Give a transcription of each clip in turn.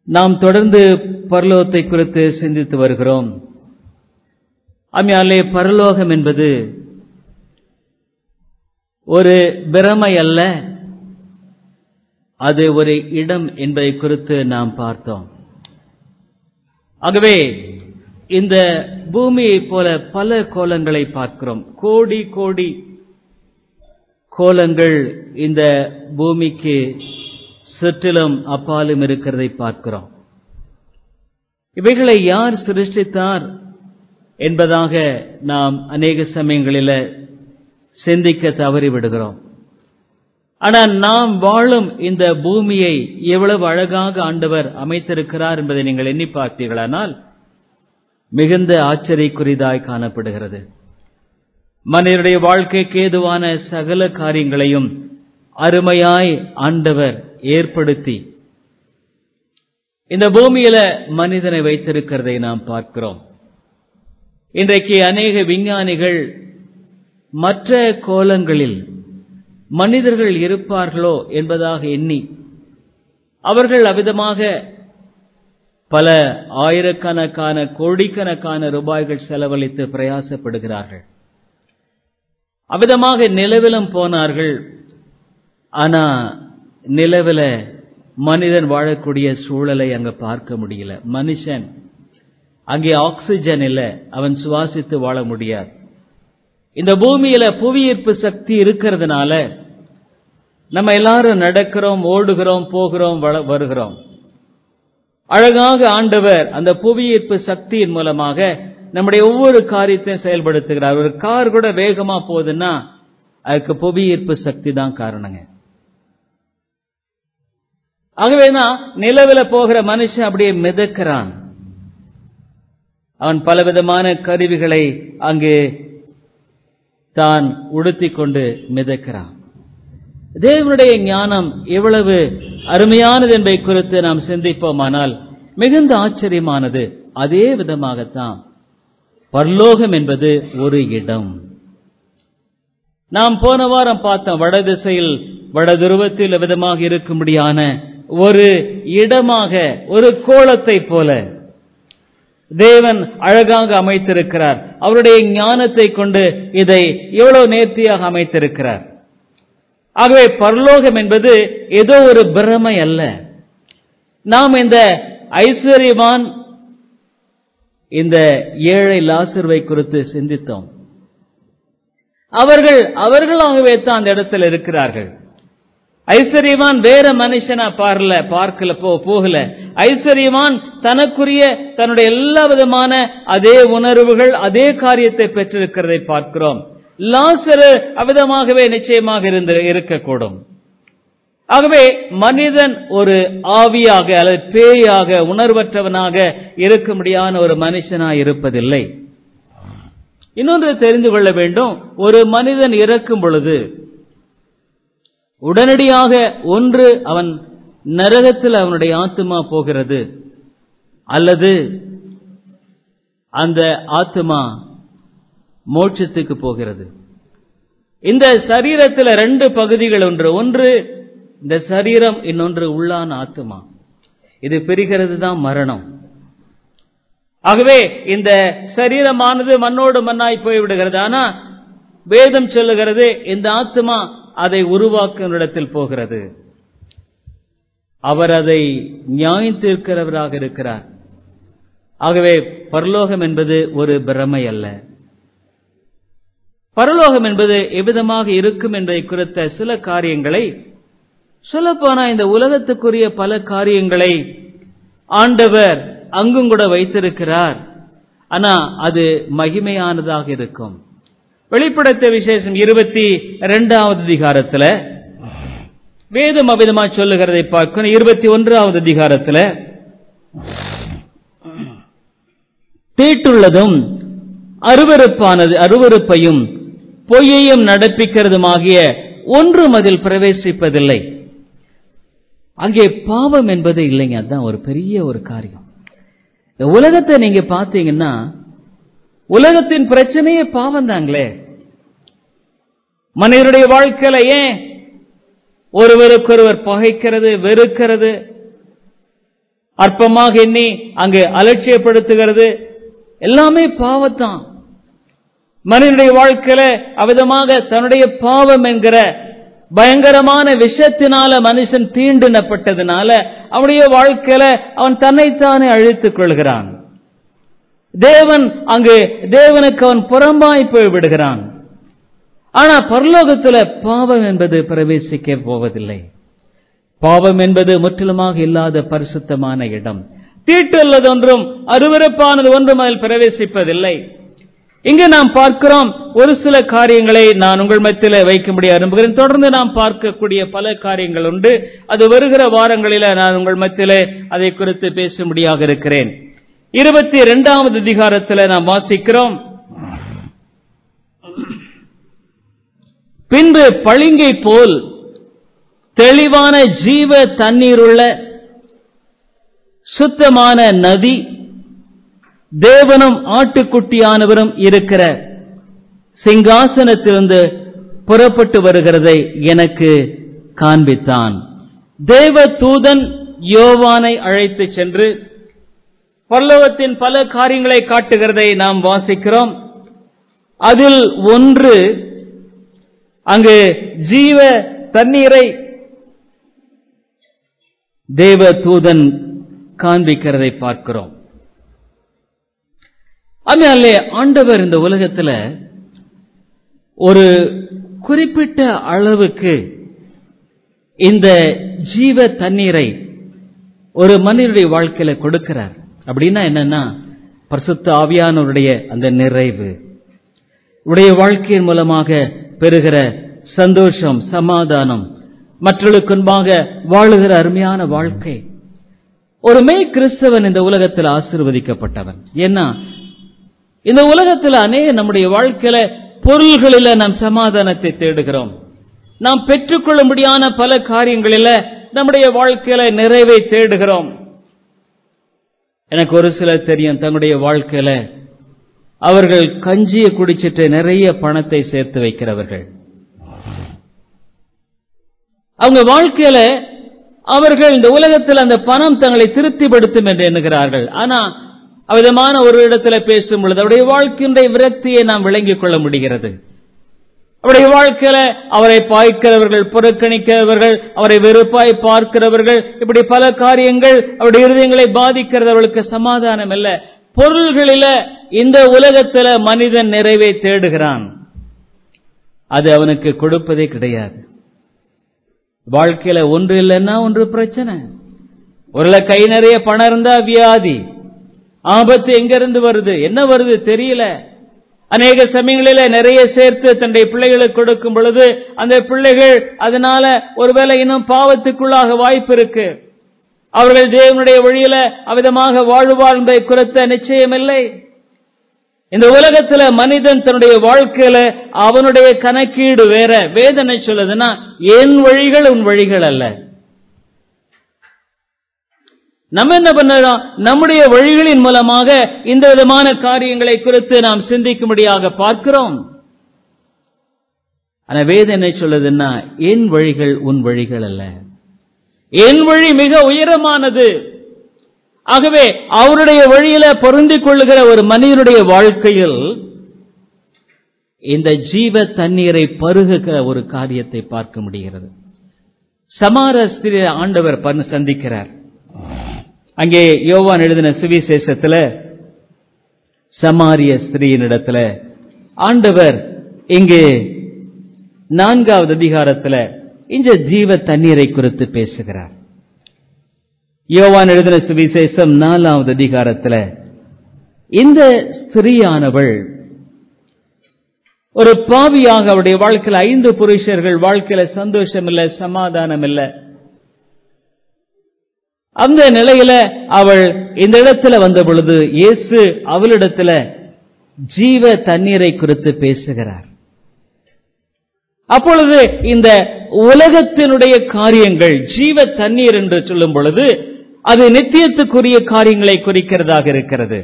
நாம் தொடர்ந்து பரலோகத்தை குறித்து சிந்தித்து வருகிறோம் அம்மையாலே பரலோகம் என்பது ஒரு பிரமை அல்ல அது ஒரு இடம் என்பதை குறித்து நாம் பார்த்தோம் ஆகவே இந்த பூமியைப் போல பல கோலங்களை பார்க்கிறோம் கோடி கோடி கோலங்கள் இந்த பூமிக்கு சுற்றிலும் அப்பாலும் இருக்கிறதை பார்க்கிறோம் இவைகளை யார் சிருஷ்டித்தார் என்பதாக நாம் அநேக சமயங்களில் சிந்திக்க தவறிவிடுகிறோம் ஆனால் நாம் வாழும் இந்த பூமியை எவ்வளவு அழகாக ஆண்டவர் அமைத்திருக்கிறார் என்பதை நீங்கள் எண்ணி பார்த்தீர்களானால் மிகுந்த ஆச்சரியக்குரிதாய் காணப்படுகிறது மனிதனுடைய வாழ்க்கைக்கு ஏதுவான சகல காரியங்களையும் அருமையாய் ஆண்டவர் ஏற்படுத்தி இந்த பூமியில மனிதனை வைத்திருக்கிறதை நாம் பார்க்கிறோம் இன்றைக்கு அநேக விஞ்ஞானிகள் மற்ற கோலங்களில் மனிதர்கள் இருப்பார்களோ என்பதாக எண்ணி அவர்கள் அவ்விதமாக பல ஆயிரக்கணக்கான கோடிக்கணக்கான ரூபாய்கள் செலவழித்து பிரயாசப்படுகிறார்கள் அவ்விதமாக நிலவிலும் போனார்கள் ஆனா நிலவில மனிதன் வாழக்கூடிய சூழலை அங்க பார்க்க முடியல மனுஷன் அங்கே ஆக்சிஜன் இல்லை அவன் சுவாசித்து வாழ முடியாது இந்த பூமியில புவியீர்ப்பு சக்தி இருக்கிறதுனால நம்ம எல்லாரும் நடக்கிறோம் ஓடுகிறோம் போகிறோம் வருகிறோம் அழகாக ஆண்டவர் அந்த புவியீர்ப்பு சக்தியின் மூலமாக நம்முடைய ஒவ்வொரு காரியத்தையும் செயல்படுத்துகிறார் ஒரு கார் கூட வேகமா போகுதுன்னா அதுக்கு புவியீர்ப்பு சக்தி தான் காரணங்க ஆகவேதான் நிலவில் போகிற மனுஷன் அப்படியே மிதக்கிறான் அவன் பலவிதமான கருவிகளை அங்கு தான் உடுத்தி கொண்டு மிதக்கிறான் தேவனுடைய ஞானம் எவ்வளவு அருமையானது என்பதை குறித்து நாம் சிந்திப்போமானால் மிகுந்த ஆச்சரியமானது அதே விதமாகத்தான் பரலோகம் என்பது ஒரு இடம் நாம் போன வாரம் பார்த்தோம் வடதிசையில் வடதுருவத்தில் விதமாக இருக்கும்படியான ஒரு இடமாக ஒரு கோலத்தை போல தேவன் அழகாக அமைத்திருக்கிறார் அவருடைய ஞானத்தை கொண்டு இதை எவ்வளவு நேர்த்தியாக அமைத்திருக்கிறார் ஆகவே பரலோகம் என்பது ஏதோ ஒரு பிரமை அல்ல நாம் இந்த ஐஸ்வர்யவான் இந்த ஏழை லாசர்வை குறித்து சிந்தித்தோம் அவர்கள் அவர்களாகவே தான் அந்த இடத்துல இருக்கிறார்கள் ஐஸ்வர்யவான் வேற மனுஷனா பார்ல பார்க்கல போ போகல ஐஸ்வர்யவான் தனக்குரிய தன்னுடைய எல்லா விதமான அதே உணர்வுகள் அதே காரியத்தை பெற்றிருக்கிறதை பார்க்கிறோம் லாசரு அவிதமாகவே நிச்சயமாக இருந்து இருக்கக்கூடும் ஆகவே மனிதன் ஒரு ஆவியாக அல்லது பேயாக உணர்வற்றவனாக இருக்கும்படியான ஒரு மனுஷனாய் இருப்பதில்லை இன்னொன்று தெரிந்து கொள்ள வேண்டும் ஒரு மனிதன் இறக்கும் பொழுது உடனடியாக ஒன்று அவன் நரகத்தில் அவனுடைய ஆத்மா போகிறது அல்லது அந்த ஆத்மா மோட்சத்துக்கு போகிறது இந்த சரீரத்தில் ரெண்டு பகுதிகள் ஒன்று ஒன்று இந்த சரீரம் இன்னொன்று உள்ளான ஆத்மா இது பிரிகிறது தான் மரணம் ஆகவே இந்த சரீரமானது மண்ணோடு மண்ணாய் போய்விடுகிறது ஆனா வேதம் சொல்லுகிறது இந்த ஆத்மா அதை உருவாக்கும் இடத்தில் போகிறது அவர் அதை நியாயம் தீர்க்கிறவராக இருக்கிறார் ஆகவே பரலோகம் என்பது ஒரு பிரமை அல்ல பரலோகம் என்பது எவ்விதமாக இருக்கும் என்பதை குறித்த சில காரியங்களை சொல்லப்போனா இந்த உலகத்துக்குரிய பல காரியங்களை ஆண்டவர் அங்கும் கூட வைத்திருக்கிறார் ஆனா அது மகிமையானதாக இருக்கும் வெளிப்படத்த விசேஷம் இருபத்தி இரண்டாவது அதிகாரத்தில் வேதம் அவிதமா சொல்லுகிறதை பார்க்கணும் இருபத்தி ஒன்றாவது அதிகாரத்தில் தீட்டுள்ளதும் அருவறுப்பானது அருவறுப்பையும் பொய்யையும் நடப்பிக்கிறதுமாகிய ஒன்றும் அதில் பிரவேசிப்பதில்லை அங்கே பாவம் என்பது இல்லைங்க அதுதான் ஒரு பெரிய ஒரு காரியம் இந்த உலகத்தை நீங்க பார்த்தீங்கன்னா உலகத்தின் பிரச்சனையே பாவம் தாங்களே மனிதனுடைய வாழ்க்கையில ஏன் ஒருவருக்கொருவர் பகைக்கிறது வெறுக்கிறது அற்பமாக எண்ணி அங்கு அலட்சியப்படுத்துகிறது எல்லாமே பாவத்தான் மனிதனுடைய வாழ்க்கையில அவிதமாக தன்னுடைய பாவம் என்கிற பயங்கரமான விஷத்தினால மனுஷன் தீண்டினப்பட்டதுனால அவனுடைய வாழ்க்கையில அவன் தன்னைத்தானே அழித்துக் கொள்கிறான் தேவன் அங்கு தேவனுக்கு அவன் புறம்பாய் போய் விடுகிறான் ஆனா பரலோகத்துல பாவம் என்பது பிரவேசிக்க போவதில்லை பாவம் என்பது முற்றிலுமாக இல்லாத பரிசுத்தமான இடம் தீட்டுள்ளது ஒன்றும் அருவருப்பானது ஒன்றும் அதில் பிரவேசிப்பதில்லை இங்கு நாம் பார்க்கிறோம் ஒரு சில காரியங்களை நான் உங்கள் மத்தியில் வைக்கும்படி அனுப்புகிறேன் தொடர்ந்து நாம் பார்க்கக்கூடிய பல காரியங்கள் உண்டு அது வருகிற வாரங்களில நான் உங்கள் மத்தியில் அதை குறித்து பேசும்படியாக இருக்கிறேன் இருபத்தி இரண்டாவது அதிகாரத்தில் நாம் வாசிக்கிறோம் பின்பு பளிங்கை போல் தெளிவான ஜீவ தண்ணீருள்ள சுத்தமான நதி தேவனும் ஆட்டுக்குட்டியானவரும் இருக்கிற சிங்காசனத்திலிருந்து புறப்பட்டு வருகிறதை எனக்கு காண்பித்தான் தேவ தூதன் யோவானை அழைத்து சென்று பல்லவத்தின் பல காரியங்களை காட்டுகிறதை நாம் வாசிக்கிறோம் அதில் ஒன்று அங்கு ஜீவ தண்ணீரை தேவ தூதன் காண்பிக்கிறதை பார்க்கிறோம் அதனால ஆண்டவர் இந்த உலகத்துல ஒரு குறிப்பிட்ட அளவுக்கு இந்த ஜீவ தண்ணீரை ஒரு மனிதனுடைய வாழ்க்கையில கொடுக்கிறார் அப்படின்னா என்னன்னா பரிசுத்த ஆவியானவருடைய அந்த நிறைவு உடைய வாழ்க்கையின் மூலமாக பெறுகிற சந்தோஷம் சமாதானம் மற்றவர்களுக்கு முன்பாக வாழுகிற அருமையான வாழ்க்கை ஒரு மெய் கிறிஸ்தவன் இந்த உலகத்தில் ஆசிர்வதிக்கப்பட்டவன் ஏன்னா இந்த உலகத்தில் அநேக நம்முடைய வாழ்க்கையில பொருள்களில நாம் சமாதானத்தை தேடுகிறோம் நாம் பெற்றுக்கொள்ளும்படியான பல காரியங்களில நம்முடைய வாழ்க்கையில நிறைவை தேடுகிறோம் எனக்கு ஒரு சிலர் தெரியும் தங்களுடைய வாழ்க்கையில அவர்கள் கஞ்சியை குடிச்சிட்டு நிறைய பணத்தை சேர்த்து வைக்கிறவர்கள் அவங்க வாழ்க்கையில அவர்கள் இந்த உலகத்தில் அந்த பணம் தங்களை திருப்திப்படுத்தும் என்று எண்ணுகிறார்கள் ஆனா அவ்விதமான ஒரு இடத்துல பேசும் பொழுது அவருடைய வாழ்க்கையினுடைய விரக்தியை நாம் விளங்கிக் கொள்ள முடிகிறது அவருடைய வாழ்க்கையில அவரை பாய்க்கிறவர்கள் புறக்கணிக்கிறவர்கள் அவரை வெறுப்பாய் பார்க்கிறவர்கள் இப்படி பல காரியங்கள் அவருடைய இருதயங்களை பாதிக்கிறது அவர்களுக்கு சமாதானம் இல்ல பொருள்களில இந்த உலகத்துல மனிதன் நிறைவை தேடுகிறான் அது அவனுக்கு கொடுப்பதே கிடையாது வாழ்க்கையில ஒன்று இல்லைன்னா ஒன்று பிரச்சனை ஒரு கை நிறைய பணம் இருந்தா வியாதி ஆபத்து எங்க இருந்து வருது என்ன வருது தெரியல அநேக சமயங்களில நிறைய சேர்த்து தன்னுடைய பிள்ளைகளுக்கு கொடுக்கும் பொழுது அந்த பிள்ளைகள் அதனால ஒருவேளை இன்னும் பாவத்துக்குள்ளாக வாய்ப்பு இருக்கு அவர்கள் தேவனுடைய வழியில அவிதமாக வாழ்வார் என்பதை குறித்த நிச்சயமில்லை இந்த உலகத்துல மனிதன் தன்னுடைய வாழ்க்கையில அவனுடைய கணக்கீடு வேற வேதனை சொல்லுதுன்னா என் வழிகள் உன் வழிகள் அல்ல நம்ம என்ன பண்ணுறோம் நம்முடைய வழிகளின் மூலமாக இந்த விதமான காரியங்களை குறித்து நாம் சிந்திக்கும்படியாக பார்க்கிறோம் ஆனா வேதனை சொல்லுதுன்னா என் வழிகள் உன் வழிகள் அல்ல என் வழி மிக உயரமானது ஆகவே அவருடைய வழியில பொருந்திக் கொள்ளுகிற ஒரு மனிதனுடைய வாழ்க்கையில் இந்த ஜீவ தண்ணீரை பருகுகிற ஒரு காரியத்தை பார்க்க முடிகிறது சமார ஸ்திரி ஆண்டவர் பன் சந்திக்கிறார் அங்கே யோவான் எழுதின சுவிசேஷத்துல சமாரிய ஸ்திரீயினிடத்துல ஆண்டவர் இங்கே நான்காவது அதிகாரத்துல இந்த ஜீவ தண்ணீரை குறித்து பேசுகிறார் யோவான் எழுதின சுவிசேஷம் நாலாவது அதிகாரத்துல இந்த ஸ்திரீயானவள் ஒரு பாவியாக அவருடைய வாழ்க்கையில் ஐந்து புருஷர்கள் வாழ்க்கையில சந்தோஷம் இல்ல சமாதானம் இல்ல அந்த நிலையில அவள் இந்த இடத்துல வந்த பொழுது இயேசு அவளிடத்துல ஜீவ தண்ணீரை குறித்து பேசுகிறார் அப்பொழுது இந்த உலகத்தினுடைய காரியங்கள் ஜீவ தண்ணீர் என்று சொல்லும் பொழுது அது நித்தியத்துக்குரிய காரியங்களை குறிக்கிறதாக இருக்கிறது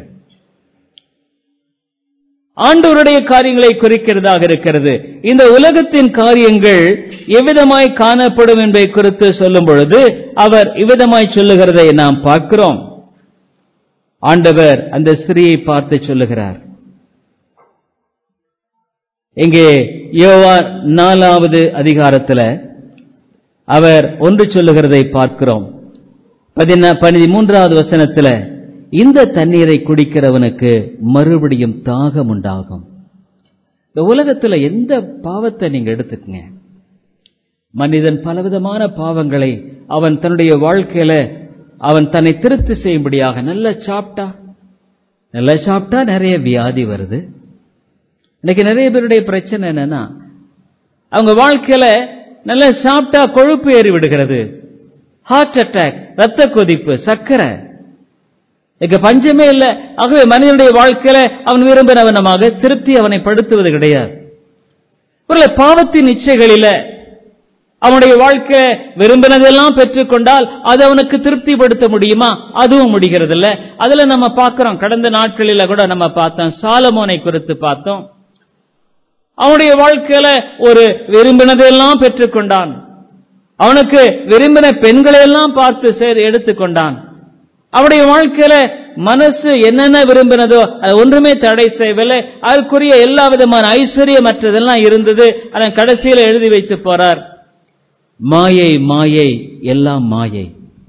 ஆண்டவருடைய காரியங்களை குறிக்கிறதாக இருக்கிறது இந்த உலகத்தின் காரியங்கள் எவ்விதமாய் காணப்படும் என்பதை குறித்து சொல்லும் பொழுது அவர் இவ்விதமாய் சொல்லுகிறதை நாம் பார்க்கிறோம் ஆண்டவர் அந்த ஸ்திரியை பார்த்து சொல்லுகிறார் இங்கே யோவா நாலாவது அதிகாரத்தில் அவர் ஒன்று சொல்லுகிறதை பார்க்கிறோம் பதின பதிமூன்றாவது வசனத்தில் இந்த தண்ணீரை குடிக்கிறவனுக்கு மறுபடியும் தாகம் உண்டாகும் இந்த உலகத்தில் எந்த பாவத்தை நீங்க எடுத்துக்கங்க மனிதன் பலவிதமான பாவங்களை அவன் தன்னுடைய வாழ்க்கையில அவன் தன்னை திருப்தி செய்யும்படியாக நல்லா சாப்பிட்டா நல்லா சாப்பிட்டா நிறைய வியாதி வருது இன்னைக்கு நிறைய பேருடைய பிரச்சனை என்னன்னா அவங்க வாழ்க்கையில நல்லா சாப்பிட்டா கொழுப்பு ஏறி விடுகிறது ஹார்ட் அட்டாக் ரத்த கொதிப்பு சர்க்கரை இங்க பஞ்சமே இல்லை ஆகவே மனிதனுடைய வாழ்க்கையில அவன் விரும்பினவனமாக திருப்தி அவனை படுத்துவது கிடையாது ஒரு பாவத்தின் இச்சைகளில அவனுடைய வாழ்க்கை விரும்பினதெல்லாம் பெற்றுக்கொண்டால் அது அவனுக்கு திருப்திப்படுத்த முடியுமா அதுவும் முடிகிறது இல்ல அதுல நம்ம பார்க்கிறோம் கடந்த நாட்களில கூட நம்ம பார்த்தோம் சாலமோனை குறித்து பார்த்தோம் அவனுடைய வாழ்க்கையில ஒரு விரும்பினதெல்லாம் பெற்றுக்கொண்டான் அவனுக்கு விரும்பின பெண்களை எல்லாம் பார்த்து சேர் எடுத்துக்கொண்டான் அவனுடைய வாழ்க்கையில மனசு என்னென்ன விரும்பினதோ அது ஒன்றுமே தடை செய்யவில்லை அதற்குரிய எல்லா விதமான ஐஸ்வர்யமற்றதெல்லாம் இருந்தது அதன் கடைசியில் எழுதி வைத்து போறார் மாயை மாயை எல்லாம் மாயை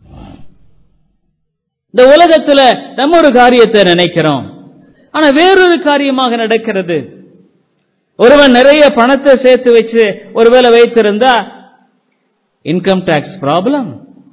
இந்த உலகத்துல நம்ம ஒரு காரியத்தை நினைக்கிறோம் ஆனா வேறொரு காரியமாக நடக்கிறது ஒருவன் நிறைய பணத்தை சேர்த்து வச்சு ஒருவேளை வைத்திருந்தா இன்கம் டாக்ஸ் ப்ராப்ளம்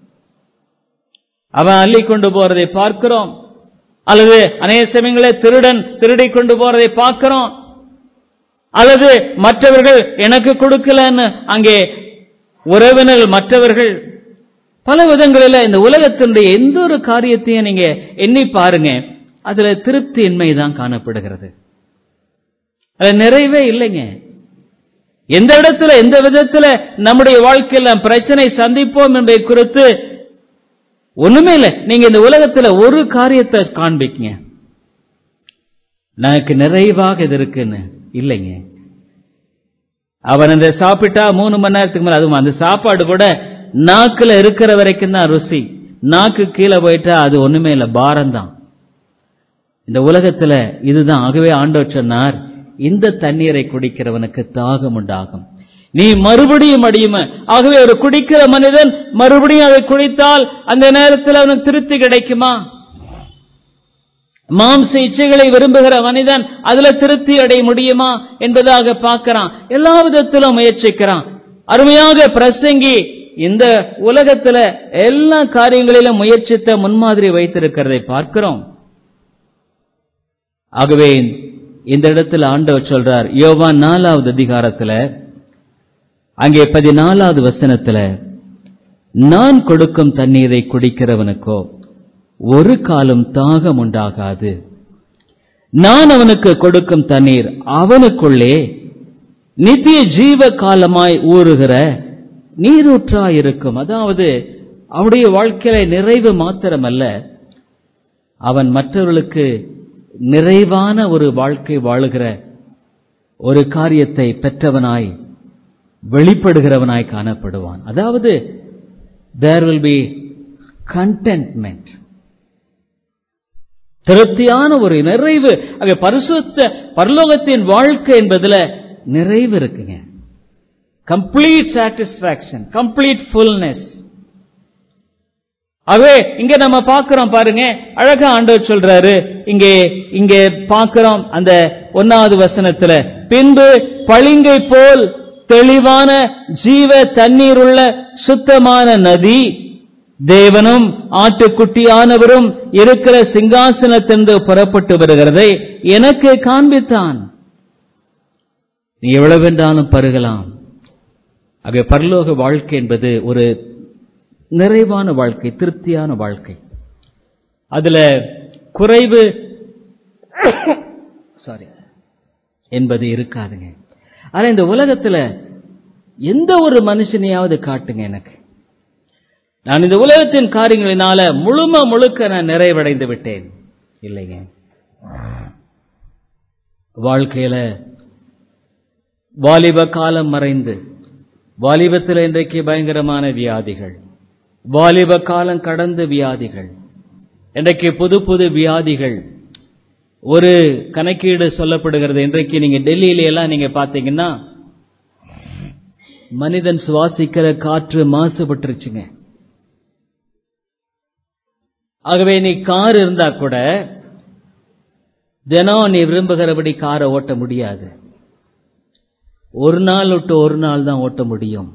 அவன் அள்ளி கொண்டு போறதை பார்க்கிறோம் அல்லது அநேக சமயங்களில் திருடன் திருடி கொண்டு போறதை பார்க்கிறோம் அல்லது மற்றவர்கள் எனக்கு கொடுக்கலன்னு அங்கே உறவினர் மற்றவர்கள் பல விதங்களில் இந்த உலகத்தினுடைய எந்த ஒரு காரியத்தையும் நீங்க எண்ணி பாருங்க அதுல திருப்தியின்மை தான் காணப்படுகிறது அது நிறைவே இல்லைங்க எந்த இடத்துல எந்த விதத்துல நம்முடைய வாழ்க்கையில் நாம் பிரச்சனை சந்திப்போம் என்பதை குறித்து ஒண்ணுமே இல்லை நீங்க இந்த உலகத்துல ஒரு காரியத்தை காண்பிக்கங்க எனக்கு நிறைவாக இது இருக்குன்னு இல்லைங்க அவன் அந்த சாப்பிட்டா மூணு மணி நேரத்துக்கு மேல அதுவும் அந்த சாப்பாடு கூட நாக்குல இருக்கிற வரைக்கும் தான் ருசி நாக்கு கீழே போயிட்டா அது ஒண்ணுமே இல்லை பாரம்தான் இந்த உலகத்துல இதுதான் ஆகவே ஆண்டவர் சொன்னார் இந்த தண்ணீரை குடிக்கிறவனுக்கு தாகம் உண்டாகும் நீ மறுபடியும் அடியும ஆகவே ஒரு குடிக்கிற மனிதன் மறுபடியும் அதை குடித்தால் அந்த நேரத்தில் அவனுக்கு திருப்தி கிடைக்குமா மாம்ச இச்சைகளை விரும்புகிற மனிதன் அதுல திருப்தி அடைய முடியுமா என்பதாக பார்க்கிறான் எல்லா விதத்திலும் முயற்சிக்கிறான் அருமையாக பிரசங்கி இந்த உலகத்துல எல்லா காரியங்களிலும் முயற்சித்த முன்மாதிரி வைத்திருக்கிறதை பார்க்கிறோம் ஆகவே இந்த இடத்துல ஆண்டவர் சொல்றார் யோவா நாலாவது அதிகாரத்துல அங்கே பதினாலாவது வசனத்துல நான் கொடுக்கும் தண்ணீரை குடிக்கிறவனுக்கோ ஒரு காலம் தாகம் உண்டாகாது நான் அவனுக்கு கொடுக்கும் தண்ணீர் அவனுக்குள்ளே நித்திய ஜீவ காலமாய் ஊறுகிற நீரூற்றாயிருக்கும் அதாவது அவனுடைய வாழ்க்கையில நிறைவு மாத்திரமல்ல அவன் மற்றவர்களுக்கு நிறைவான ஒரு வாழ்க்கை வாழுகிற ஒரு காரியத்தை பெற்றவனாய் வெளிப்படுகிறவனாய் காணப்படுவான் அதாவது தேர் வில் பி கண்டென்ட்மெண்ட் திருப்தியான ஒரு நிறைவு அவை பரிசுத்த பரலோகத்தின் வாழ்க்கை என்பதுல நிறைவு இருக்குங்க கம்ப்ளீட் சாட்டிஸ்பாக்சன் கம்ப்ளீட் ஃபுல்னஸ் ஆகவே இங்க நம்ம பார்க்கிறோம் பாருங்க அழகா ஆண்டவர் சொல்றாரு இங்கே இங்கே பார்க்கிறோம் அந்த ஒன்னாவது வசனத்துல பின்பு பளிங்கை போல் தெளிவான ஜீவ தண்ணீர் உள்ள சுத்தமான நதி தேவனும் ஆட்டுக்குட்டியானவரும் இருக்கிற சிங்காசனத்திலிருந்து புறப்பட்டு வருகிறதை எனக்கு காண்பித்தான் நீ எவ்வளவென்றாலும் பருகலாம் ஆக பரலோக வாழ்க்கை என்பது ஒரு நிறைவான வாழ்க்கை திருப்தியான வாழ்க்கை அதுல குறைவு சாரி என்பது இருக்காதுங்க ஆனா இந்த உலகத்துல எந்த ஒரு மனுஷனையாவது காட்டுங்க எனக்கு நான் இந்த உலகத்தின் காரியங்களினால முழும முழுக்க நான் நிறைவடைந்து விட்டேன் இல்லைங்க வாழ்க்கையில வாலிப காலம் மறைந்து வாலிபத்தில் இன்றைக்கு பயங்கரமான வியாதிகள் வாலிப காலம் கடந்த வியாதிகள் இன்றைக்கு புது புது வியாதிகள் ஒரு கணக்கீடு சொல்லப்படுகிறது இன்றைக்கு நீங்க டெல்லியில எல்லாம் நீங்க பாத்தீங்கன்னா மனிதன் சுவாசிக்கிற காற்று மாசுபட்டுருச்சுங்க ஆகவே நீ கார் இருந்தா கூட தினம் நீ விரும்புகிறபடி காரை ஓட்ட முடியாது ஒரு நாள் விட்டு ஒரு நாள் தான் ஓட்ட முடியும்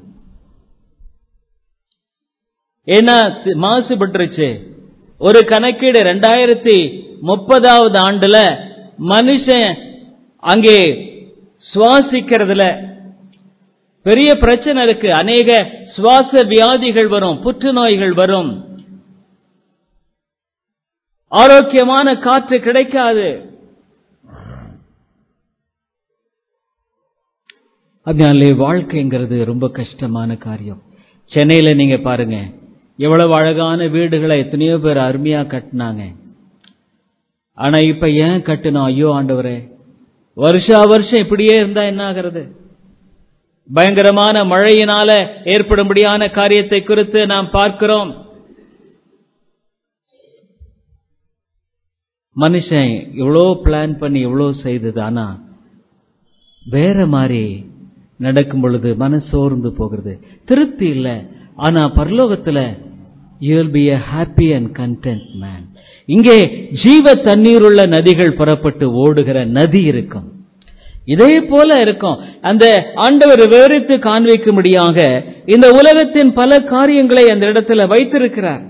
ஏன்னா தி- மாசுபட்டுருச்சு ஒரு கணக்கீடு ரெண்டாயிரத்தி முப்பதாவது ஆண்டுல மனுஷன் அங்கே சுவாசிக்கிறதுல பெரிய பிரச்சனை இருக்கு அநேக சுவாச வியாதிகள் வரும் புற்றுநோய்கள் வரும் ஆரோக்கியமான காற்று கிடைக்காது அதனாலே வாழ்க்கைங்கிறது ரொம்ப கஷ்டமான காரியம் சென்னையில நீங்க பாருங்க எவ்வளவு அழகான வீடுகளை எத்தனையோ பேர் அருமையா கட்டினாங்க ஆனா இப்ப ஏன் கட்டணும் ஐயோ ஆண்டவரே வருஷா வருஷம் இப்படியே இருந்தா என்ன ஆகிறது பயங்கரமான மழையினால ஏற்படும்படியான காரியத்தை குறித்து நாம் பார்க்கிறோம் மனுஷன் இவ்வளோ பிளான் பண்ணி இவ்வளோ செய்தது ஆனா வேற மாதிரி நடக்கும் பொழுது மனசோர்ந்து போகிறது திருப்தி இல்ல ஆனா பரலோகத்துல you will be a happy and content man இங்கே ஜீவ தண்ணீர் உள்ள நதிகள் புறப்பட்டு ஓடுகிற நதி இருக்கும் இதே போல இருக்கும் அந்த ஆண்டவர் விவரித்து காண்பிக்கும்படியாக இந்த உலகத்தின் பல காரியங்களை அந்த இடத்துல வைத்திருக்கிறார்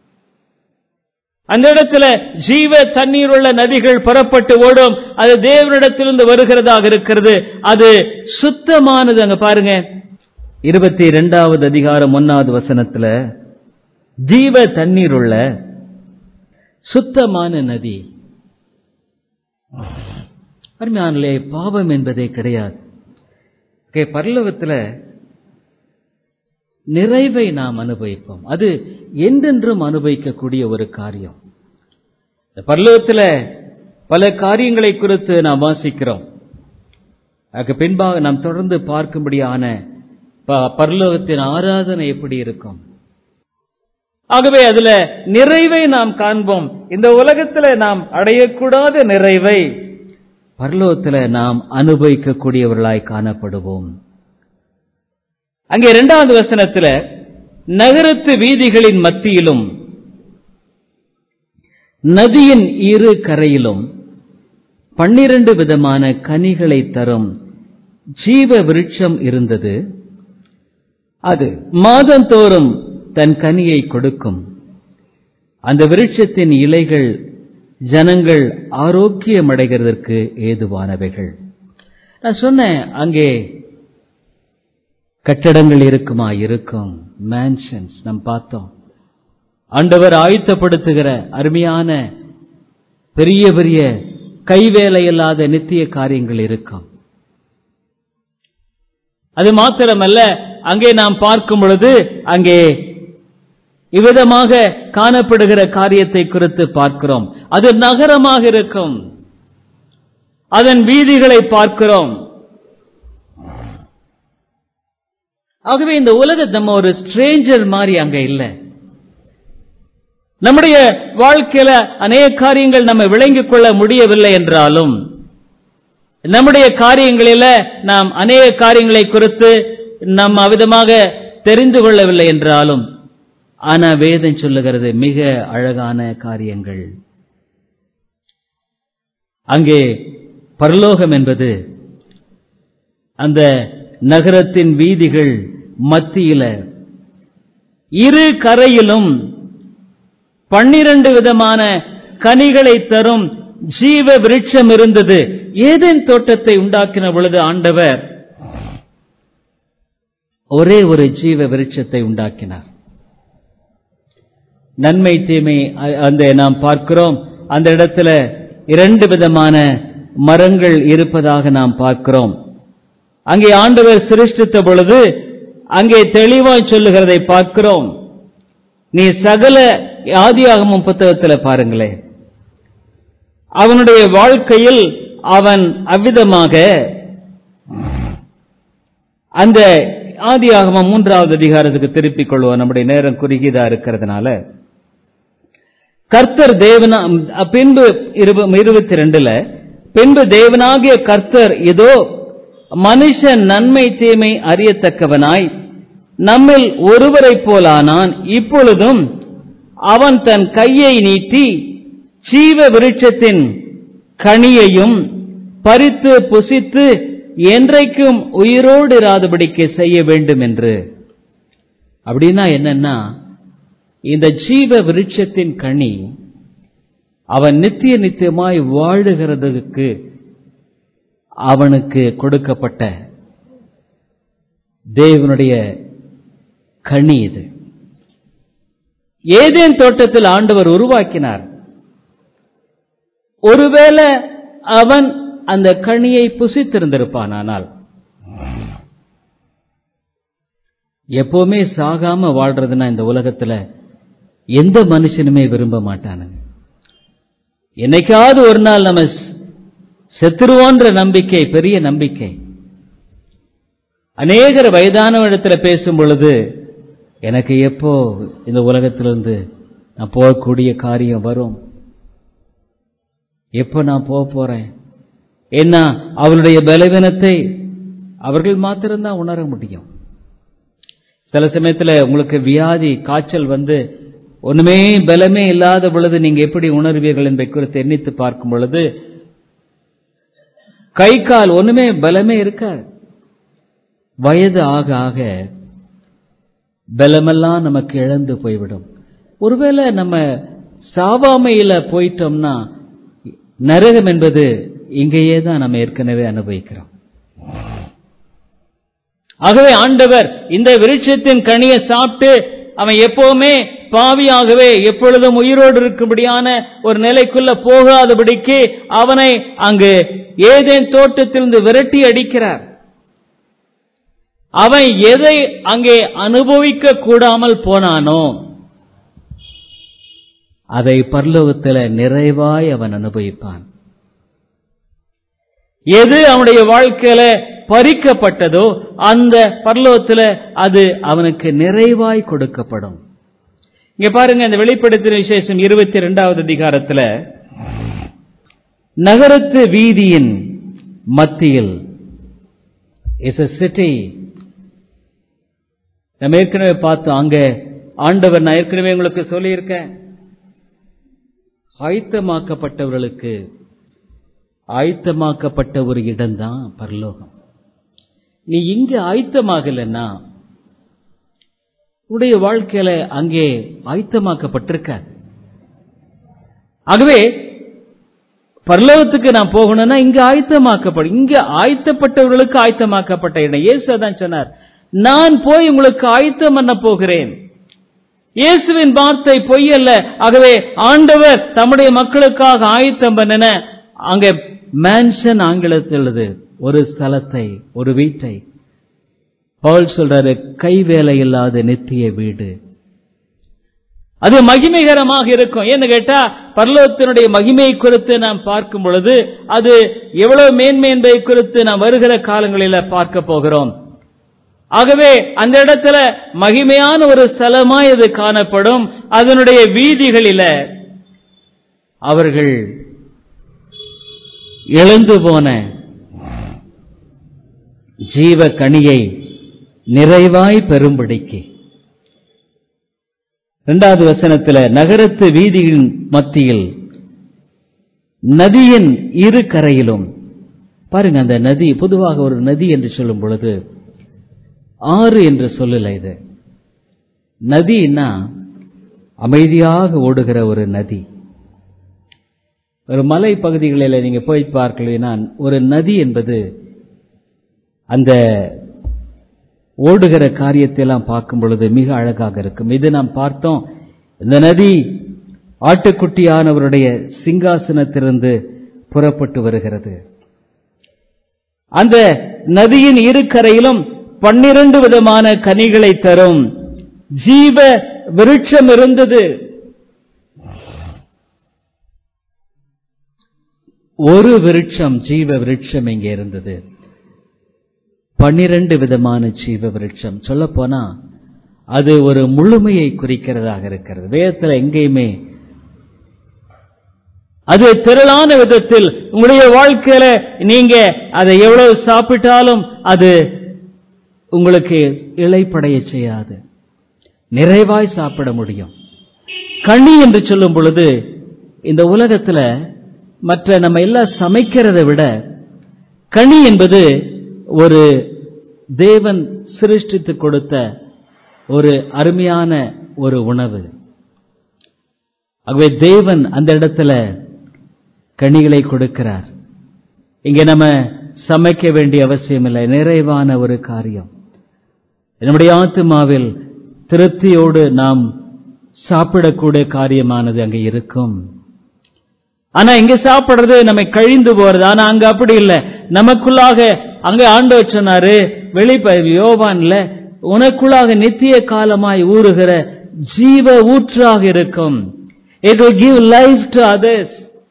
அந்த இடத்துல ஜீவ தண்ணீர் உள்ள நதிகள் புறப்பட்டு ஓடும் அது தேவனிடத்திலிருந்து வருகிறதாக இருக்கிறது அது சுத்தமானது அங்க பாருங்க இருபத்தி இரண்டாவது அதிகாரம் ஒன்னாவது வசனத்துல ஜீவ தண்ணீர் உள்ள சுத்தமான நதி அருமையானலே பாவம் என்பதே கிடையாது Okay, பரலோகத்துல நிறைவை நாம் அனுபவிப்போம் அது என்றென்றும் அனுபவிக்கக்கூடிய ஒரு காரியம் இந்த பரலோகத்துல பல காரியங்களை குறித்து நாம் வாசிக்கிறோம் அதுக்கு பின்பாக நாம் தொடர்ந்து பார்க்கும்படியான ப- பரலோகத்தின் ஆராதனை எப்படி இருக்கும் ஆகவே அதுல நிறைவை நாம் காண்போம் இந்த உலகத்துல நாம் அடையக்கூடாத நிறைவை பரலோகத்துல நாம் அனுபவிக்கக்கூடியவர்களாய் காணப்படுவோம் அங்கே இரண்டாவது வசனத்துல நகரத்து வீதிகளின் மத்தியிலும் நதியின் இரு கரையிலும் பன்னிரண்டு விதமான கனிகளை தரும் ஜீவ விருட்சம் இருந்தது அது மாதந்தோறும் தன் கனியை கொடுக்கும் அந்த விருட்சத்தின் இலைகள் ஜனங்கள் ஆரோக்கியமடைகிறதற்கு ஏதுவானவைகள் நான் சொன்னேன் அங்கே கட்டடங்கள் இருக்குமா இருக்கும் மேன்ஷன்ஸ் நாம் பார்த்தோம் ஆண்டவர் ஆயத்தப்படுத்துகிற அருமையான பெரிய பெரிய கைவேலை இல்லாத நித்திய காரியங்கள் இருக்கும் அது மாத்திரமல்ல அங்கே நாம் பார்க்கும் பொழுது அங்கே இவ்விதமாக காணப்படுகிற காரியத்தை குறித்து பார்க்கிறோம் அது நகரமாக இருக்கும் அதன் வீதிகளை பார்க்கிறோம் ஆகவே இந்த உலக நம்ம ஒரு ஸ்ட்ரேஞ்சர் மாதிரி அங்க இல்லை நம்முடைய வாழ்க்கையில அநேக காரியங்கள் நம்ம விளங்கிக் கொள்ள முடியவில்லை என்றாலும் நம்முடைய காரியங்களில நாம் அநேக காரியங்களை குறித்து நாம் அவிதமாக தெரிந்து கொள்ளவில்லை என்றாலும் ஆனா வேதம் சொல்லுகிறது மிக அழகான காரியங்கள் அங்கே பரலோகம் என்பது அந்த நகரத்தின் வீதிகள் மத்தியில இரு கரையிலும் பன்னிரண்டு விதமான கனிகளை தரும் ஜீவ விருட்சம் இருந்தது ஏதேன் தோட்டத்தை உண்டாக்கின பொழுது ஆண்டவர் ஒரே ஒரு ஜீவ விருட்சத்தை உண்டாக்கினார் நன்மை தீமை அ- அந்த நாம் பார்க்கிறோம் அந்த இடத்துல இரண்டு விதமான மரங்கள் இருப்பதாக நாம் பார்க்கிறோம் அங்கே ஆண்டவர் சிருஷ்டித்த பொழுது அங்கே தெளிவாய் சொல்லுகிறதை பார்க்கிறோம் நீ சகல ஆதியாகமம் புத்தகத்துல பாருங்களேன் அவனுடைய வாழ்க்கையில் அவன் அவ்விதமாக அந்த ஆதியாகமம் மூன்றாவது அதிகாரத்துக்கு திருப்பிக் கொள்வோம் நம்முடைய நேரம் குறுகியதா இருக்கிறதுனால கர்த்தர் தேவனா பின்பு இருபத்தி ரெண்டுல பின்பு தேவனாகிய கர்த்தர் இதோ மனுஷன் நன்மை தீமை அறியத்தக்கவனாய் நம்மில் ஒருவரைப் போலானான் இப்பொழுதும் அவன் தன் கையை நீட்டி ஜீவ விருட்சத்தின் கனியையும் பறித்து புசித்து என்றைக்கும் உயிரோடு இராதபடிக்கு செய்ய வேண்டும் என்று அப்படின்னா என்னன்னா இந்த ஜீவ விருட்சத்தின் கனி அவன் நித்திய நித்தியமாய் வாழுகிறதுக்கு அவனுக்கு கொடுக்கப்பட்ட தேவனுடைய கனி இது ஏதேன் தோட்டத்தில் ஆண்டவர் உருவாக்கினார் ஒருவேளை அவன் அந்த கனியை புசித்திருந்திருப்பான் ஆனால் எப்பவுமே சாகாம வாழ்றதுன்னா இந்த உலகத்துல எந்த மனுஷனுமே விரும்ப மாட்டானுங்க என்னைக்காவது ஒரு நாள் நம்ம செத்துருவோன்ற நம்பிக்கை பெரிய நம்பிக்கை அநேகர் வயதான இடத்துல பேசும் பொழுது எனக்கு எப்போ இந்த உலகத்திலிருந்து நான் போகக்கூடிய காரியம் வரும் எப்போ நான் போக போறேன் என்ன அவளுடைய பலவீனத்தை அவர்கள் மாத்திரம்தான் உணர முடியும் சில சமயத்தில் உங்களுக்கு வியாதி காய்ச்சல் வந்து ஒண்ணுமே பலமே இல்லாத பொழுது நீங்க எப்படி உணர்வீர்கள் என்பதை குறித்து எண்ணித்து பார்க்கும் பொழுது கை கால் ஒண்ணுமே பலமே இருக்காது வயது ஆக ஆக பலமெல்லாம் நமக்கு இழந்து போய்விடும் ஒருவேளை நம்ம சாவாமையில போயிட்டோம்னா நரகம் என்பது இங்கேயே தான் நம்ம ஏற்கனவே அனுபவிக்கிறோம் ஆகவே ஆண்டவர் இந்த விருட்சத்தின் கனியை சாப்பிட்டு அவன் எப்பவுமே பாவியாகவே எப்பொழுதும் உயிரோடு இருக்கும்படியான ஒரு நிலைக்குள்ள போகாதபடிக்கு அவனை அங்கு ஏதேன் தோட்டத்திலிருந்து விரட்டி அடிக்கிறார் அவன் எதை அங்கே அனுபவிக்க கூடாமல் போனானோ அதை பரலோகத்தில் நிறைவாய் அவன் அனுபவிப்பான் எது அவனுடைய வாழ்க்கையில பறிக்கப்பட்டதோ அந்த பரலோகத்தில் அது அவனுக்கு நிறைவாய் கொடுக்கப்படும் இங்க பாருங்க இந்த வெளிப்படுத்தின விசேஷம் இருபத்தி இரண்டாவது அதிகாரத்தில் நகரத்து வீதியின் மத்தியில் இஸ் a சிட்டி நம்ம ஏற்கனவே பார்த்தோம் அங்க ஆண்டவர் நான் ஏற்கனவே உங்களுக்கு சொல்லியிருக்கேன் ஆயத்தமாக்கப்பட்டவர்களுக்கு ஆயத்தமாக்கப்பட்ட ஒரு இடம்தான் பரலோகம் நீ இங்க ஆயத்தமாகலன்னா உடைய வாழ்க்கையில அங்கே ஆயத்தமாக்கப்பட்டிருக்க ஆகவே பரலோகத்துக்கு நான் போகணும்னா இங்க ஆயத்தமாக்கப்படும் இங்க ஆயத்தப்பட்டவர்களுக்கு ஆயத்தமாக்கப்பட்ட இடம் இயேசு தான் சொன்னார் நான் போய் உங்களுக்கு ஆயத்தம் பண்ண போகிறேன் இயேசுவின் வார்த்தை பொய் அல்ல ஆகவே ஆண்டவர் தம்முடைய மக்களுக்காக ஆயத்தம் பண்ணின அங்க மேன்ஷன் ஆங்கிலத்தில் எழுது ஒரு ஸ்தலத்தை ஒரு வீட்டை பவுல் சொல்றாரு கைவேலை இல்லாத நித்திய வீடு அது மகிமைகரமாக இருக்கும் ஏன்னு கேட்டா பரலோகத்தினுடைய மகிமையை குறித்து நாம் பார்க்கும் பொழுது அது எவ்வளவு மேன்மை என்பதை குறித்து நாம் வருகிற காலங்களில் பார்க்க போகிறோம் ஆகவே அந்த இடத்துல மகிமையான ஒரு ஸ்தலமாய் அது காணப்படும் அதனுடைய வீதிகளில அவர்கள் இழந்து போன ஜீவ கனியை நிறைவாய் பெறும்படிக்கு இரண்டாவது வசனத்துல நகரத்து வீதியின் மத்தியில் நதியின் இரு கரையிலும் பாருங்க அந்த நதி பொதுவாக ஒரு நதி என்று சொல்லும் பொழுது ஆறு என்று சொல்லல இது நதினா அமைதியாக ஓடுகிற ஒரு நதி ஒரு மலை பகுதிகளில் நீங்க போய் பார்க்கலாம் ஒரு நதி என்பது அந்த ஓடுகிற காரியத்தை எல்லாம் பார்க்கும் பொழுது மிக அழகாக இருக்கும் இது நாம் பார்த்தோம் இந்த நதி ஆட்டுக்குட்டியானவருடைய சிங்காசனத்திலிருந்து புறப்பட்டு வருகிறது அந்த நதியின் இரு கரையிலும் பன்னிரண்டு விதமான கனிகளை தரும் ஜீவ விருட்சம் இருந்தது ஒரு விருட்சம் ஜீவ விருட்சம் இங்கே இருந்தது பன்னிரண்டு விதமான ஜீவ விருட்சம் சொல்ல போனா அது ஒரு முழுமையை குறிக்கிறதாக இருக்கிறது வேதத்தில் எங்கேயுமே அது திரளான விதத்தில் உங்களுடைய வாழ்க்கையில நீங்க அதை எவ்வளவு சாப்பிட்டாலும் அது உங்களுக்கு இளைப்படைய செய்யாது நிறைவாய் சாப்பிட முடியும் கனி என்று சொல்லும் பொழுது இந்த உலகத்துல மற்ற நம்ம எல்லாம் சமைக்கிறதை விட கனி என்பது ஒரு தேவன் சிருஷ்டித்து கொடுத்த ஒரு அருமையான ஒரு உணவு ஆகவே தேவன் அந்த இடத்துல கனிகளை கொடுக்கிறார் இங்க நம்ம சமைக்க வேண்டிய அவசியம் இல்லை நிறைவான ஒரு காரியம் நம்முடைய ஆத்துமாவில் திருப்தியோடு நாம் சாப்பிடக்கூடிய காரியமானது அங்க இருக்கும் ஆனா இங்க சாப்பிடுறது நம்மை கழிந்து போறது ஆனா அங்க அப்படி இல்லை நமக்குள்ளாக அங்க ஆண்டவர் சொன்னாரு வெளிப்ப யோவான்ல உனக்குள்ளாக நித்திய காலமாய் ஊறுகிற ஜீவ ஊற்றாக இருக்கும் it will give life to others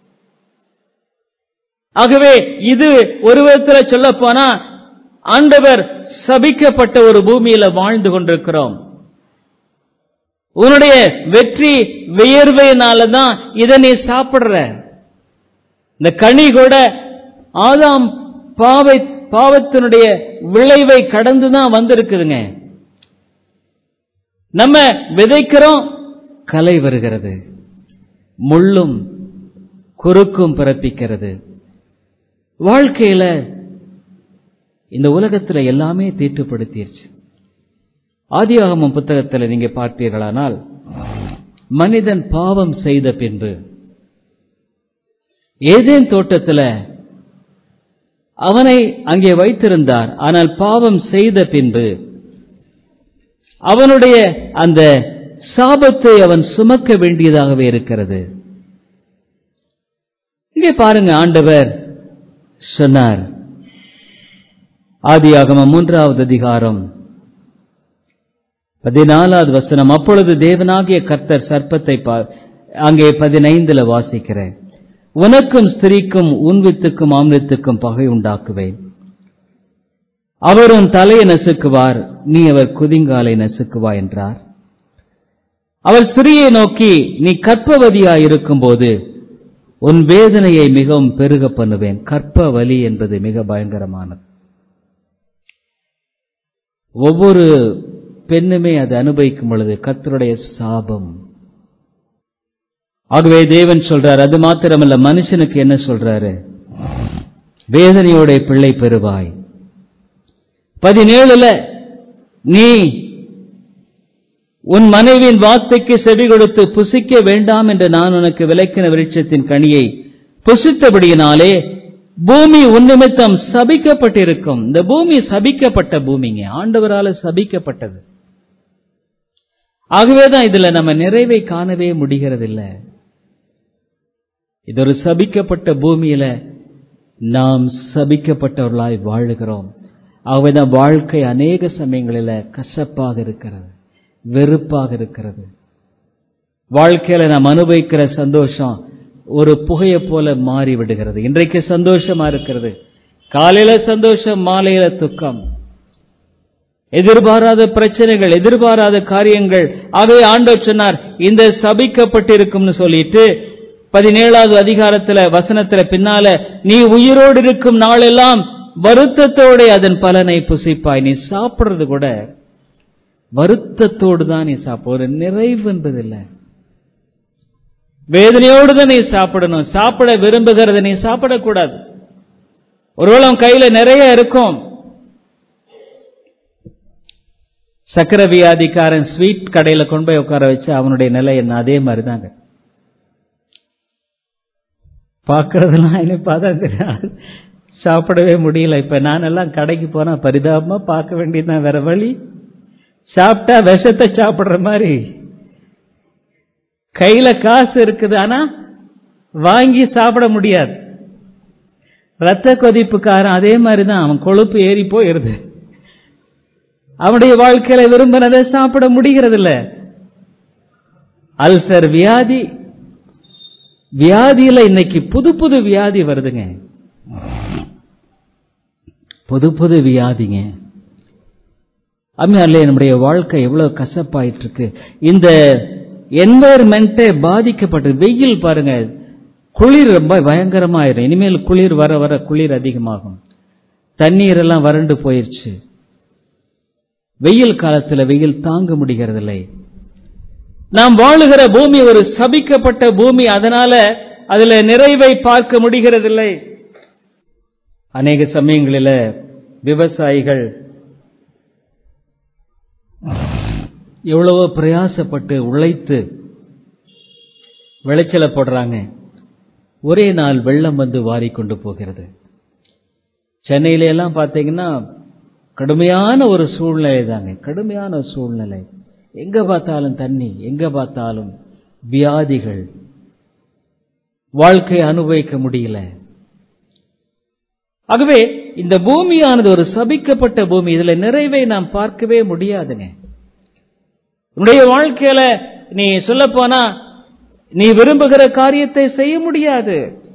ஆகவே இது ஒரு விதத்துல சொல்ல போனா ஆண்டவர் சபிக்கப்பட்ட ஒரு பூமியில வாழ்ந்து கொண்டிருக்கிறோம் உன்னுடைய வெற்றி வியர்வையினால தான் இதை நீ சாப்பிடுற இந்த கனி கூட ஆதாம் பாவை பாவத்தினுடைய விளைவை கடந்து தான் வந்திருக்குதுங்க நம்ம விதைக்கிறோம் கலை வருகிறது முள்ளும் குறுக்கும் பிறப்பிக்கிறது வாழ்க்கையில இந்த உலகத்துல எல்லாமே தீட்டுப்படுத்திருச்சு ஆதியாகமம் புத்தகத்தில் நீங்க பார்த்தீர்களானால் மனிதன் பாவம் செய்த பின்பு ஏதேன் தோட்டத்தில் அவனை அங்கே வைத்திருந்தார் ஆனால் பாவம் செய்த பின்பு அவனுடைய அந்த சாபத்தை அவன் சுமக்க வேண்டியதாகவே இருக்கிறது இங்கே பாருங்க ஆண்டவர் சொன்னார் ஆதியாகமம் மூன்றாவது அதிகாரம் பதினாலாவது வசனம் அப்பொழுது தேவனாகிய கர்த்தர் சர்ப்பத்தை அங்கே பதினைந்துல வாசிக்கிறேன் உனக்கும் ஸ்திரீக்கும் உன் வித்துக்கும் ஆம்லத்துக்கும் பகை உண்டாக்குவேன் அவர் உன் தலையை நசுக்குவார் நீ அவர் குதிங்காலை நசுக்குவா என்றார் அவர் ஸ்திரியை நோக்கி நீ கற்பவதியாயிருக்கும் போது உன் வேதனையை மிகவும் பெருக பண்ணுவேன் கற்ப வலி என்பது மிக பயங்கரமானது ஒவ்வொரு பெண்ணுமே அதை அனுபவிக்கும் பொழுது கத்தருடைய சாபம் ஆகவே தேவன் சொல்றார் அது மாத்திரமல்ல மனுஷனுக்கு என்ன சொல்றாரு வேதனையோட பிள்ளை பெறுவாய் பதினேழுல நீ உன் மனைவியின் வார்த்தைக்கு செவி கொடுத்து புசிக்க வேண்டாம் என்று நான் உனக்கு விளக்கின விருட்சத்தின் கனியை புசித்தபடியினாலே பூமி உன் நிமித்தம் சபிக்கப்பட்டிருக்கும் இந்த பூமி சபிக்கப்பட்ட பூமிங்க ஆண்டவரால சபிக்கப்பட்டது ஆகவேதான் இதுல நம்ம நிறைவை காணவே முடிகிறதில்லை இது ஒரு சபிக்கப்பட்ட பூமியில நாம் சபிக்கப்பட்டவர்களாய் வாழுகிறோம் ஆகவேதான் வாழ்க்கை அநேக சமயங்களில் கசப்பாக இருக்கிறது வெறுப்பாக இருக்கிறது வாழ்க்கையில நாம் அனுபவிக்கிற சந்தோஷம் ஒரு புகையை போல மாறி விடுகிறது இன்றைக்கு சந்தோஷமா இருக்கிறது காலையில சந்தோஷம் மாலையில துக்கம் எதிர்பாராத பிரச்சனைகள் எதிர்பாராத காரியங்கள் ஆகவே ஆண்டவர் சொன்னார் இந்த சபிக்கப்பட்டிருக்கும்னு சொல்லிட்டு பதினேழாவது அதிகாரத்துல வசனத்துல பின்னால நீ உயிரோடு இருக்கும் நாளெல்லாம் வருத்தத்தோட அதன் பலனை புசிப்பாய் நீ சாப்பிடுறது கூட வருத்தத்தோடு தான் நீ சாப்பிட ஒரு நிறைவு என்பதில்லை வேதனையோடு தான் நீ சாப்பிடணும் சாப்பிட விரும்புகிறத நீ சாப்பிடக்கூடாது ஒருவேளை உன் கையில நிறைய இருக்கும் சக்கர வியாதிக்காரன் ஸ்வீட் கடையில கொண்டு போய் உட்கார வச்சு அவனுடைய நிலை என்ன அதே மாதிரி தாங்க பார்க்கறதெல்லாம் இனிப்பா தான் தெரியாது சாப்பிடவே முடியல இப்ப நான் எல்லாம் கடைக்கு போனா பரிதாபமா பார்க்க வேண்டியதுதான் வேற வழி சாப்பிட்டா விஷத்தை சாப்பிடுற மாதிரி கையில காசு இருக்குது ஆனா வாங்கி சாப்பிட முடியாது ரத்த கொதிப்புக்காரன் அதே மாதிரி தான் அவன் கொழுப்பு ஏறி போயிருது அவனுடைய வாழ்க்கையில விரும்பினதை சாப்பிட முடிகிறது இல்ல அல்சர் வியாதி வியாதியில இன்னைக்கு புது புது வியாதி வருதுங்க புது புது வியாதிங்க அம்மையாலே நம்முடைய வாழ்க்கை எவ்வளவு கசப்பாயிட்டு இருக்கு இந்த என்வாயர்மெண்ட்டே பாதிக்கப்பட்டது வெயில் பாருங்க குளிர் ரொம்ப பயங்கரமாயிரும் இனிமேல் குளிர் வர வர குளிர் அதிகமாகும் தண்ணீர் எல்லாம் வறண்டு போயிருச்சு வெயில் காலத்துல வெயில் தாங்க முடிகிறதில்லை நாம் வாழுகிற பூமி ஒரு சபிக்கப்பட்ட பூமி அதனால அதுல நிறைவை பார்க்க முடிகிறதில்லை அநேக சமயங்களில் விவசாயிகள் எவ்வளவோ பிரயாசப்பட்டு உழைத்து விளைச்சலை போடுறாங்க ஒரே நாள் வெள்ளம் வந்து வாரி கொண்டு போகிறது சென்னையில எல்லாம் பார்த்தீங்கன்னா கடுமையான ஒரு சூழ்நிலை தாங்க கடுமையான ஒரு சூழ்நிலை எங்க பார்த்தாலும் தண்ணி எங்க பார்த்தாலும் வியாதிகள் வாழ்க்கையை அனுபவிக்க முடியல ஆகவே இந்த பூமியானது ஒரு சபிக்கப்பட்ட பூமி இதுல நிறைவை நாம் பார்க்கவே முடியாதுங்க உன்னுடைய வாழ்க்கையில நீ சொல்ல போனா நீ விரும்புகிற காரியத்தை செய்ய முடியாது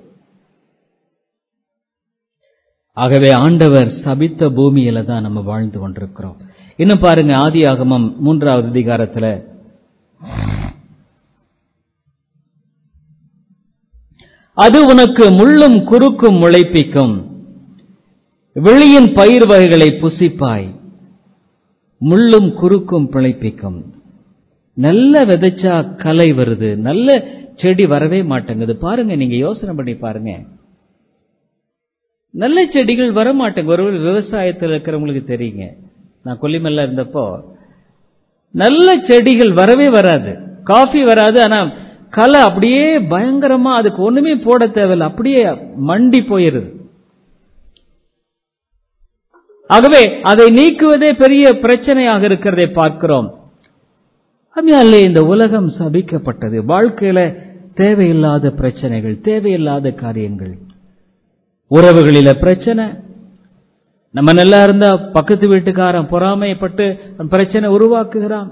ஆகவே ஆண்டவர் சபித்த பூமியில தான் நம்ம வாழ்ந்து கொண்டிருக்கிறோம் இன்னும் பாருங்க ஆதி ஆகமம் மூன்றாவது அதிகாரத்துல அது உனக்கு முள்ளும் குறுக்கும் முளைப்பிக்கும் வெளியின் பயிர் வகைகளை புசிப்பாய் முள்ளும் குறுக்கும் பிழைப்பிக்கும் நல்ல விதைச்சா கலை வருது நல்ல செடி வரவே மாட்டேங்குது பாருங்க நீங்க யோசனை பண்ணி பாருங்க நல்ல செடிகள் வர மாட்டேங்க ஒரு விவசாயத்தில் இருக்கிறவங்களுக்கு தெரியுங்க நான் கொல்லிமல்ல இருந்தப்போ நல்ல செடிகள் வரவே வராது காஃபி வராது ஆனா களை அப்படியே பயங்கரமா அதுக்கு ஒண்ணுமே போட தேவையில்லை அப்படியே மண்டி போயிருது ஆகவே அதை நீக்குவதே பெரிய பிரச்சனையாக இருக்கிறதை பார்க்கிறோம் அம்மையாலே இந்த உலகம் சபிக்கப்பட்டது வாழ்க்கையில தேவையில்லாத பிரச்சனைகள் தேவையில்லாத காரியங்கள் உறவுகளில பிரச்சனை நம்ம நல்லா இருந்தா பக்கத்து வீட்டுக்காரன் பொறாமைப்பட்டு பிரச்சனை உருவாக்குகிறான்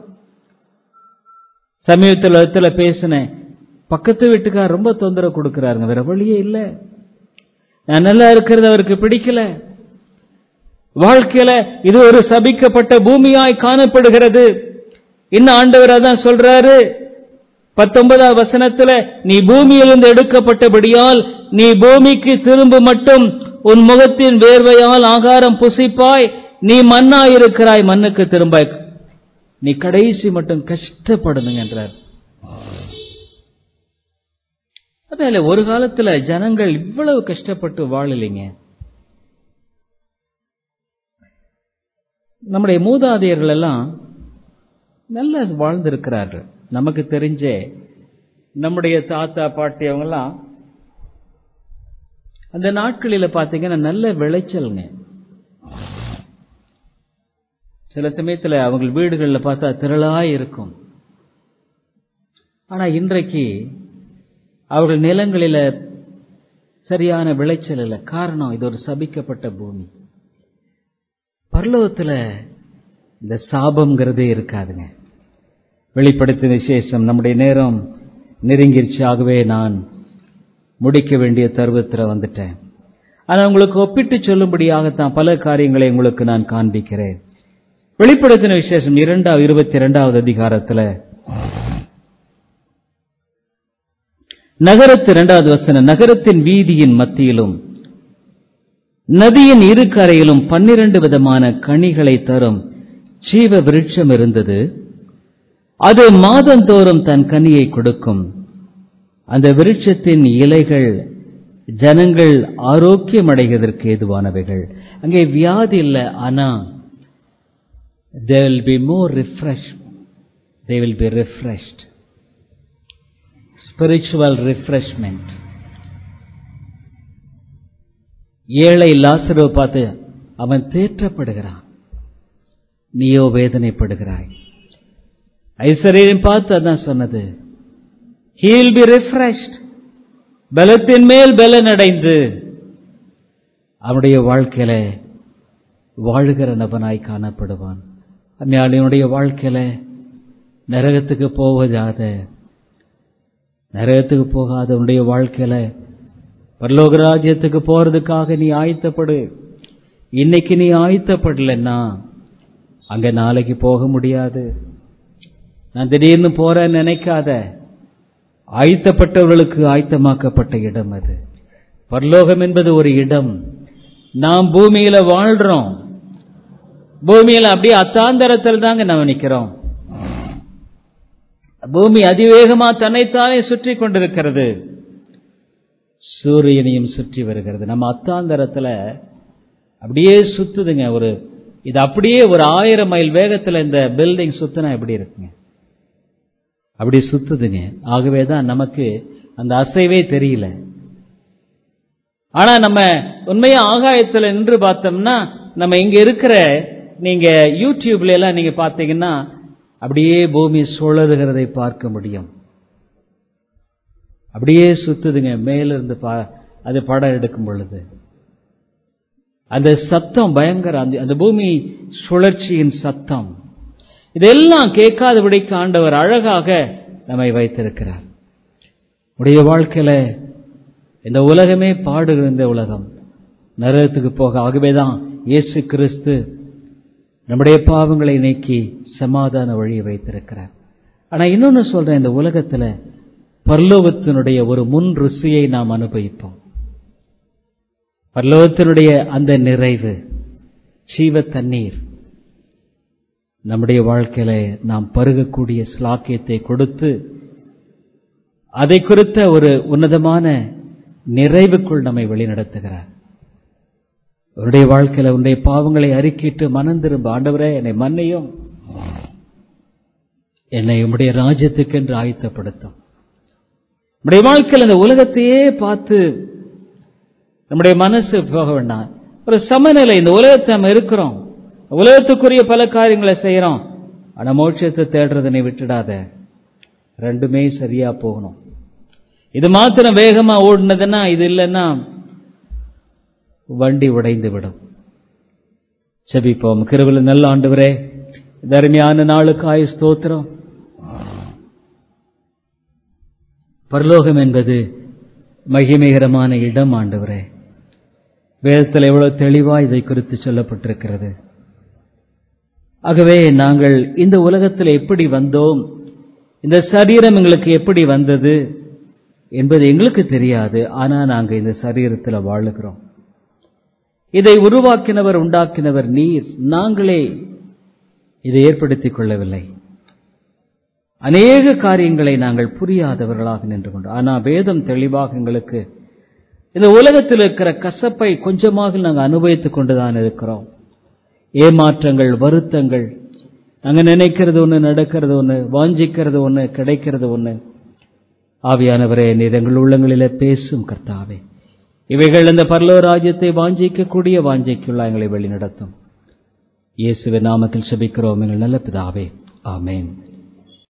சமீபத்தில் பேசினேன் பக்கத்து வீட்டுக்காரர் ரொம்ப தொந்தரவு கொடுக்கிறாருங்க வேற வழியே இல்லை நான் நல்லா இருக்கிறது அவருக்கு பிடிக்கல வாழ்க்கையில இது ஒரு சபிக்கப்பட்ட பூமியாய் காணப்படுகிறது இன்னும் ஆண்டவர் அதான் சொல்றாரு பத்தொன்பதாம் வசனத்துல நீ பூமியிலிருந்து எடுக்கப்பட்டபடியால் நீ பூமிக்கு திரும்ப மட்டும் உன் முகத்தின் வேர்வையால் ஆகாரம் புசிப்பாய் நீ மண்ணாய் இருக்கிறாய் மண்ணுக்கு திரும்பாய் நீ கடைசி மட்டும் கஷ்டப்படணுங்க என்றார் அதனால ஒரு காலத்துல ஜனங்கள் இவ்வளவு கஷ்டப்பட்டு வாழலைங்க நம்முடைய மூதாதையர்கள் எல்லாம் நல்லா வாழ்ந்திருக்கிறார்கள் நமக்கு தெரிஞ்ச நம்முடைய தாத்தா பாட்டி அவங்கெல்லாம் அந்த நாட்களில் பார்த்தீங்கன்னா நல்ல விளைச்சல்ங்க சில சமயத்தில் அவங்க வீடுகளில் பார்த்தா திரளாய் இருக்கும் ஆனா இன்றைக்கு அவர்கள் நிலங்களில சரியான விளைச்சல் இல்லை காரணம் இது ஒரு சபிக்கப்பட்ட பூமி பரலோகத்தில் இந்த சாபம்ங்கிறதே இருக்காதுங்க வெளிப்படுத்தின விசேஷம் நம்முடைய நேரம் நெருங்கிருச்சு ஆகவே நான் முடிக்க வேண்டிய தருவத்தில் வந்துட்டேன் ஆனால் உங்களுக்கு ஒப்பிட்டு சொல்லும்படியாகத்தான் பல காரியங்களை உங்களுக்கு நான் காண்பிக்கிறேன் வெளிப்படுத்தின விசேஷம் இரண்டாவது இருபத்தி இரண்டாவது அதிகாரத்தில் நகரத்து இரண்டாவது வசனம் நகரத்தின் வீதியின் மத்தியிலும் நதியின் இரு கரையிலும் பன்னிரண்டு விதமான கனிகளை தரும் ஜீவ விருட்சம் இருந்தது அது மாதந்தோறும் தன் கனியை கொடுக்கும் அந்த விருட்சத்தின் இலைகள் ஜனங்கள் ஆரோக்கியம் அடைவதற்கு ஏதுவானவைகள் அங்கே வியாதி இல்லை ஆனா they will be more refreshed they will be refreshed spiritual refreshment ஏழை லாசரோ பார்த்து அவன் தேற்றப்படுகிறான் நீயோ வேதனைப்படுகிறாய் ஐஸ்வர்யம் பார்த்து அதான் சொன்னது ஹீல் பி ரிஃப்ரெஷ்ட் பலத்தின் மேல் பலன் அடைந்து அவனுடைய வாழ்க்கையில வாழுகிற நபனாய் காணப்படுவான் அந்நாளினுடைய வாழ்க்கையில நரகத்துக்கு போவதாத நரகத்துக்கு போகாத உன்னுடைய வாழ்க்கையில பரலோக ராஜ்யத்துக்கு போறதுக்காக நீ ஆயத்தப்படு இன்னைக்கு நீ ஆயத்தப்படலன்னா அங்க நாளைக்கு போக முடியாது நான் திடீர்னு போறேன்னு நினைக்காத ஆயத்தப்பட்டவர்களுக்கு ஆயத்தமாக்கப்பட்ட இடம் அது பரலோகம் என்பது ஒரு இடம் நாம் பூமியில வாழ்றோம் பூமியில அப்படியே அத்தாந்தரத்தில் தாங்க நம்ம நிக்கிறோம் பூமி அதிவேகமா தன்னைத்தானே சுற்றி கொண்டிருக்கிறது சூரியனையும் சுற்றி வருகிறது நம்ம அத்தாந்தரத்துல அப்படியே சுத்துதுங்க ஒரு இது அப்படியே ஒரு ஆயிரம் மைல் வேகத்துல இந்த பில்டிங் சுத்தினா எப்படி இருக்குங்க அப்படி சுத்துதுங்க ஆகவே தான் நமக்கு அந்த அசைவே தெரியல ஆனா நம்ம உண்மையா ஆகாயத்துல நின்று பார்த்தோம்னா நம்ம இங்க இருக்கிற நீங்க யூடியூப்ல எல்லாம் நீங்க பார்த்தீங்கன்னா அப்படியே பூமி சுழறுகிறதை பார்க்க முடியும் அப்படியே சுத்துதுங்க மேலிருந்து பா அது படம் எடுக்கும் பொழுது அந்த சத்தம் பயங்கர அந்த அந்த பூமி சுழற்சியின் சத்தம் இதெல்லாம் கேட்காதபடிக்கு ஆண்டவர் அழகாக நம்மை வைத்திருக்கிறார் உடைய வாழ்க்கையில இந்த உலகமே பாடுகிற இந்த உலகம் நரகத்துக்கு போக ஆகவேதான் இயேசு கிறிஸ்து நம்முடைய பாவங்களை நீக்கி சமாதான வழியை வைத்திருக்கிறார் ஆனா இன்னொன்னு சொல்றேன் இந்த உலகத்துல பரலோகத்தினுடைய ஒரு முன் ருசியை நாம் அனுபவிப்போம் பரலோகத்தினுடைய அந்த நிறைவு ஜீவ தண்ணீர் நம்முடைய வாழ்க்கையில நாம் பருகக்கூடிய ஸ்லாக்கியத்தை கொடுத்து அதை குறித்த ஒரு உன்னதமான நிறைவுக்குள் நம்மை வழிநடத்துகிறார் உன்னுடைய வாழ்க்கையில உன்னுடைய பாவங்களை அறிக்கிட்டு மனம் திரும்ப ஆண்டவரே என்னை மன்னையும் என்னை உம்முடைய ராஜ்யத்துக்கென்று ஆயத்தப்படுத்தும் நம்முடைய வாழ்க்கையில் இந்த உலகத்தையே பார்த்து நம்முடைய மனசு போக வேண்டாம் ஒரு சமநிலை இந்த உலகத்தை நம்ம இருக்கிறோம் உலகத்துக்குரிய பல காரியங்களை செய்யறோம் ஆனா மோட்சத்தை தேடுறதனை விட்டுடாத ரெண்டுமே சரியா போகணும் இது மாத்திரம் வேகமா ஓடினதுன்னா இது இல்லைன்னா வண்டி உடைந்து விடும் செபிப்போம் கிருவில் நல்ல ஆண்டவரே தர்மியான நாளுக்கு ஆயு ஸ்தோத்திரம் பரலோகம் என்பது மகிமைகரமான இடம் ஆண்டவரே வேதத்தில் எவ்வளவு தெளிவா இதை குறித்து சொல்லப்பட்டிருக்கிறது ஆகவே நாங்கள் இந்த உலகத்தில் எப்படி வந்தோம் இந்த சரீரம் எங்களுக்கு எப்படி வந்தது என்பது எங்களுக்கு தெரியாது ஆனா நாங்க இந்த சரீரத்தில் வாழுகிறோம் இதை உருவாக்கினவர் உண்டாக்கினவர் நீர் நாங்களே இதை ஏற்படுத்திக் கொள்ளவில்லை அநேக காரியங்களை நாங்கள் புரியாதவர்களாக நின்று கொண்டோம் ஆனா வேதம் தெளிவாக எங்களுக்கு இந்த உலகத்தில் இருக்கிற கசப்பை கொஞ்சமாக நாங்கள் அனுபவித்துக் கொண்டுதான் இருக்கிறோம் ஏமாற்றங்கள் வருத்தங்கள் நாங்க நினைக்கிறது ஒண்ணு நடக்கிறது ஒண்ணு வாஞ்சிக்கிறது ஒண்ணு கிடைக்கிறது ஒண்ணு ஆவியானவரே நீர் எங்கள் உள்ளங்களிலே பேசும் கர்த்தாவே இவைகள் இந்த பரலோ ராஜ்யத்தை வாஞ்சிக்கக்கூடிய வாஞ்சிக்குள்ள எங்களை வழி நடத்தும் இயேசுவின் நாமத்தில் செபிக்கிறோம் எங்கள் நல்ல பிதாவே ஆமேன்